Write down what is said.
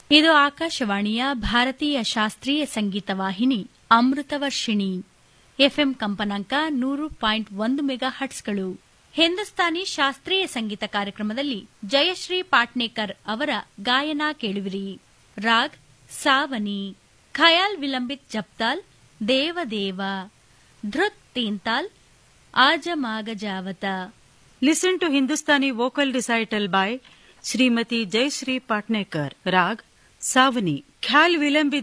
ಇದು ಆಕಾಶವಾಣಿಯ ಭಾರತೀಯ ಶಾಸ್ತ್ರೀಯ ಸಂಗೀತ ವಾಹಿನಿ ಅಮೃತವರ್ಷಿಣಿ ಎಫ್ಎಂ ಕಂಪನಾಂಕ ನೂರು ಪಾಯಿಂಟ್ ಒಂದು ಮೆಗಾ ಹಟ್ಸ್ಗಳು ಹಿಂದೂಸ್ತಾನಿ ಶಾಸ್ತ್ರೀಯ ಸಂಗೀತ ಕಾರ್ಯಕ್ರಮದಲ್ಲಿ ಜಯಶ್ರೀ ಪಾಟ್ನೇಕರ್ ಅವರ ಗಾಯನ ಕೇಳುವಿರಿ raag ಸಾವನಿ khayal vilambit ಜಪ್ತಾಲ್ ದೇವದೇವ ಧೃತ್ ತೀಂತಾಲ್ ಆಜಮಾಗ ಜಾವತ Listen to Hindustani vocal recital by Srimati Jayashree Patnekar, Rag, Savani, Khyal Vilambit